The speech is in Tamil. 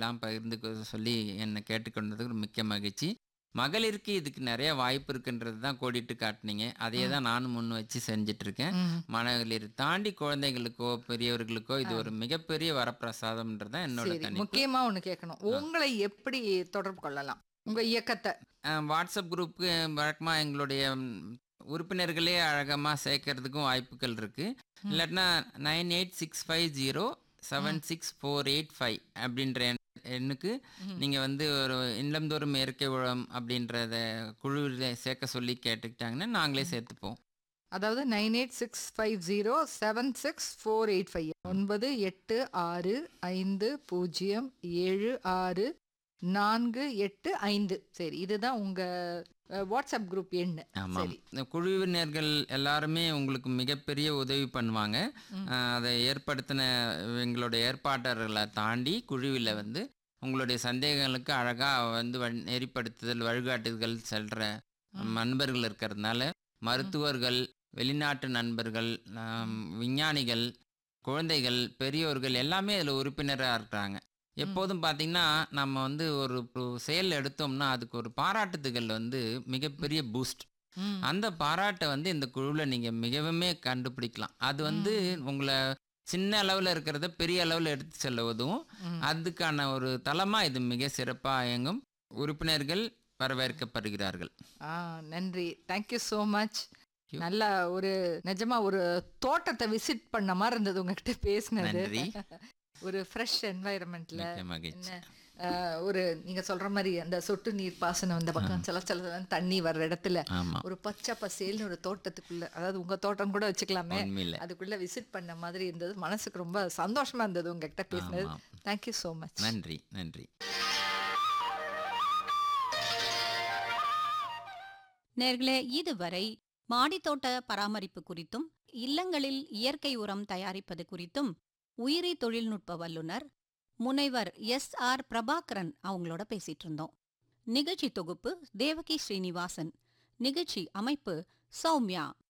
எல்லாம் பகிர்ந்து சொல்லி என்னை கேட்டுக்கொண்டதுக்கு மிக்க மகிழ்ச்சி மகளிருக்கு இதுக்கு நிறைய வாய்ப்பு இருக்குன்றது தான் கோடிட்டு காட்டுனீங்க அதையே தான் நானும் முன் வச்சு செஞ்சுட்டு இருக்கேன் ம். மகளிர் தாண்டி குழந்தைகளுக்கோ பெரியவர்களுக்கோ இது ஒரு மிகப்பெரிய வரப்பிரசாதம்ன்றது தான் என்னோட சரி கணிப்பு முக்கியமா ஒண்ணு கேட்கணும் உங்களை எப்படி தொடர்பு கொள்ளலாம் உங்க இயக்கத்தை அஹ் வாட்ஸ்அப் குரூப்புக்கு வழக்கமாக எங்களுடைய ம், உறுப்பினர்களே அழகமாக சேர்க்கறதுக்கும் வாய்ப்புகள் இருக்குது இல்லாட்டினா nine eight six five zero seven six four eight five அப்படின்ற எண்- எண்ணுக்கு நீங்கள் வந்து ஒரு இல்லந்தோறும் இயற்கை உழம் அப்படின்றத குழுவில் சேர்க்க சொல்லி கேட்டுக்கிட்டாங்கன்னா நாங்களே சேர்த்துப்போம் அதாவது nine eight six five zero seven six four eight five ஒன்பது எட்டு ஆறு ஐந்து பூஜ்ஜியம் ஏழு ஆறு நான்கு எட்டு ஐந்து சரி இதுதான் உங்க அஹ், வாட்ஸ்அப் குரூப் எண்ணு ஆமாம் சரி இந்த குழுவினர்கள் எல்லாருமே உங்களுக்கு மிகப்பெரிய உதவி பண்ணுவாங்க அஹ் அதை ஏற்படுத்தின எங்களுடைய ஏற்பாட்டர்களை தாண்டி குழுவில் வந்து உங்களுடைய சந்தேகங்களுக்கு அழகாக வந்து வழி- நெறிப்படுத்துதல் வழிகாட்டுதல் செல்கிற நண்பர்கள் இருக்கிறதுனால மருத்துவர்கள் வெளிநாட்டு நண்பர்கள் ஆம், விஞ்ஞானிகள் குழந்தைகள் பெரியோர்கள் எல்லாமே இதில் உறுப்பினராக இருக்கிறாங்க எப்போதும் பார்த்தீங்கன்னா நம்ம வந்து ஒரு ஒரு செயல் எடுத்தோம்னா அதுக்கு ஒரு பாராட்டுதுகள் வந்து மிகப்பெரிய பூஸ்ட் ம். அந்த பாராட்டை வந்து இந்த குழுவில் நீங்கள் மிகவுமே கண்டுபிடிக்கலாம் அது வந்து உங்களை சின்ன அளவில் இருக்கிறத பெரிய அளவில் எடுத்து செல்ல உதவும் ம். அதுக்கான ஒரு தளமாக இது மிக சிறப்பாக இயங்கும் உறுப்பினர்கள் வரவேற்கப்படுகிறார்கள் ஆ நன்றி தேங்க்யூ ஸோ மச் you. நல்ல ஒரு நிஜமா ஒரு தோட்டத்தை விசிட் பண்ண மாதிரி இருந்தது உங்ககிட்ட பேசினது நன்றி ஒரு ஃப்ரெஷ் என்வாயரன்மெண்ட்ல மிக்க மகிழ்ச்சி என்ன அஹ், ஒரு நீங்க சொல்ற மாதிரி அந்த சொட்டு நீர் பாசனம் இந்த பக்கம் சில சில தண்ணி வர்ற இடத்துல ஆமாம் ஒரு பச்சை பசேல்னு ஒரு தோட்டத்துக்குள்ள அதாவது உங்க தோட்டம் கூட வச்சுக்கலாமே உண்மையில் அதுக்குள்ள விசிட் பண்ண மாதிரி இருந்தது மனசுக்கு ரொம்ப சந்தோஷமா இருந்தது உங்ககிட்ட பேசினது ஆமாம் தேங்க்யூ ஸோ மச் நன்றி நன்றி நேர்களே இதுவரை மாடித்தோட்ட பராமரிப்பு குறித்தும் இல்லங்களில் இயற்கை உரம் தயாரிப்பது குறித்தும் உயிரி தொழில்நுட்ப வல்லுனர் முனைவர் எஸ் ஆர் பிரபாகரன் அவங்களோட பேசிட்டு இருந்தோம் நிகழ்ச்சி தொகுப்பு தேவகி ஸ்ரீனிவாசன் நிகழ்ச்சி அமைப்பு சௌமியா